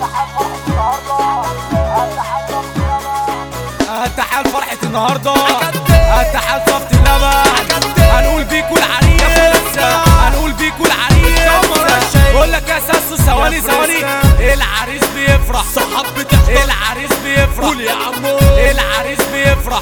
تعال فرحة النهاردة تعال صفت اللبن هنقول بيكوا العريس هنقول بيكوا العريس بقول لك يا ساسو ثواني ثواني العريس بيفرح صحاب بتحضر العريس بيفرح قول يا عمو العريس بيفرح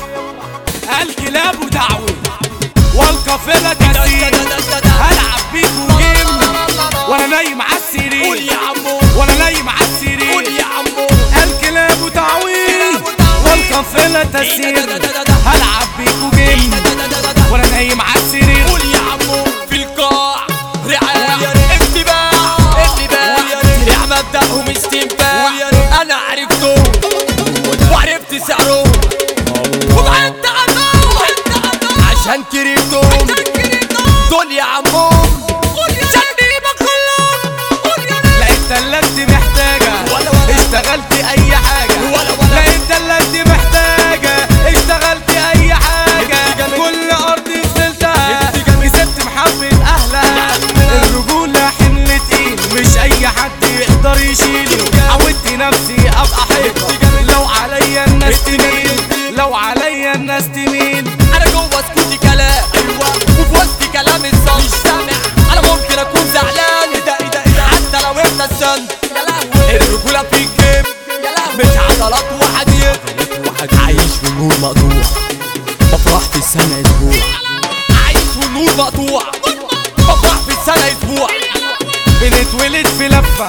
الكلاب ودعوة والقافلة كثير هلعب بيكوا جيم وانا نايم على قول السرير يا عمو وانا نايم على قول السرير يا عمو الكلاب وتعويض والقافلة تسير هلعب بيكوا جيم وانا نايم على السرير قول يا عمو في القاع رعاع انتباه انتباه رعاع مبدأهم استنباع انا عرفتهم وعرفت سعرهم وبعدت عنهم عشان كرهتهم دول يا عمو سلبي كلهم لقيت تلاتي محتاجة ولا ولا. اشتغلت اي حاجة ولا ولا. لقيت تلاتي محتاجة اشتغلت اي حاجة انت جامد. كل ارض نزلتها انت جامد. كسبت محبة اهلها الرجولة حمل تقيل مش اي حد يقدر يشيله عودت نفسي ابقى حيطة لو عليا الناس تميل لو عليا الناس تميل انا جوه سكوتي كلام ايوه وفي وسط كلام الصوت مش سامع انا ممكن اكون زعلان ايه ده ايه ده ايه ده حتى لو انت السند يا لهوي الرجوله في الجيم يا لهوي مش عضلات وحديد عايش في نور مقطوع بفرح في السنة اسبوع عايش والنور مقطوع بفرح في السنه اسبوع بنتولد في لفة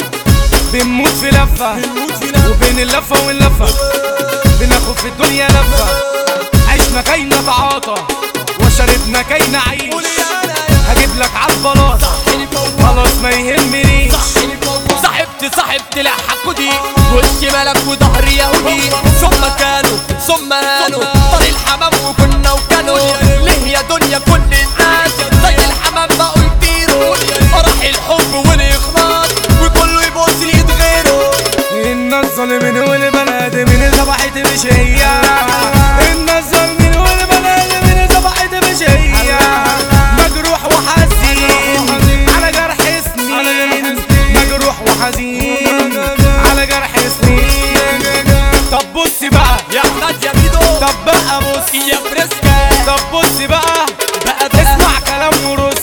بنموت في لفة وبين اللفة واللفة بناخد في الدنيا لفة عشنا كي نتعاطى وشربنا كي نعيش هجيب لك عالبلاطة خلاص ما يهمنيش صاحبت صاحبت لا حكودي وش ملك وظهري يهودي ثم كانوا ثم هانوا طريق الحمام وكنا وكانوا ليه يا دنيا كل الناس زي الحمام بقوا يطيروا راح الحب والاخلاص وكله يبص لإيد غيره الناس ظالمين والبني ادمين ذبحت مش هي الناس ظالمين والبني ادمين ذبحت مش هي مجروح وحزين على جرح سنين مجروح وحزين على جرح سنين طب بص بقى يا احمد يا ميدو طب بقى بص يا فريسكا طب بص بقى بقى بقى اسمع كلام ورص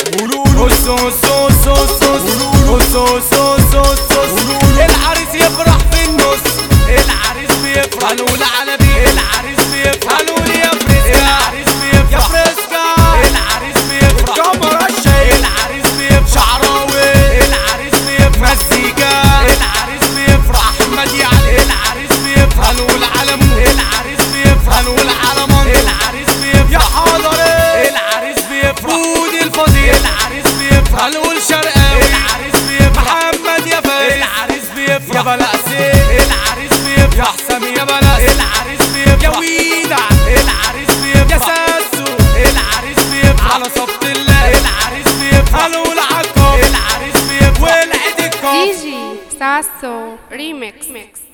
رص رص رص رص رص رص رص رص رص العريس يفرح في النص العريس بيفرح هنقول على بيه العريس بيفرح هنقول يا فريسكا العريس بيفرح يا فريسكا العريس بيفرح كاميرا الشاي العريس بيفرح شعراوي العريس بيفرح مزيكا العريس بيفرح احمد يعني العريس بيفرح هنقول على مو العريس بيفرح هنقول على منطق العريس بيفرح يا حاضر العريس بيفرح ودي الفضيل العريس بيفرح هنقول شرقاوي العريس بيفرح محمد يا فارس العريس بيفرح يا بلاسي العريس بيفرح يا حسام يا بلاسي العريس بيفرح يا ويدع العريس بيفرح يا ساسو العريس بيفرح على صفت الله العريس بيفرح هنقول عكو العريس بيفرح والعيد الكوف Gigi Sasso Remix.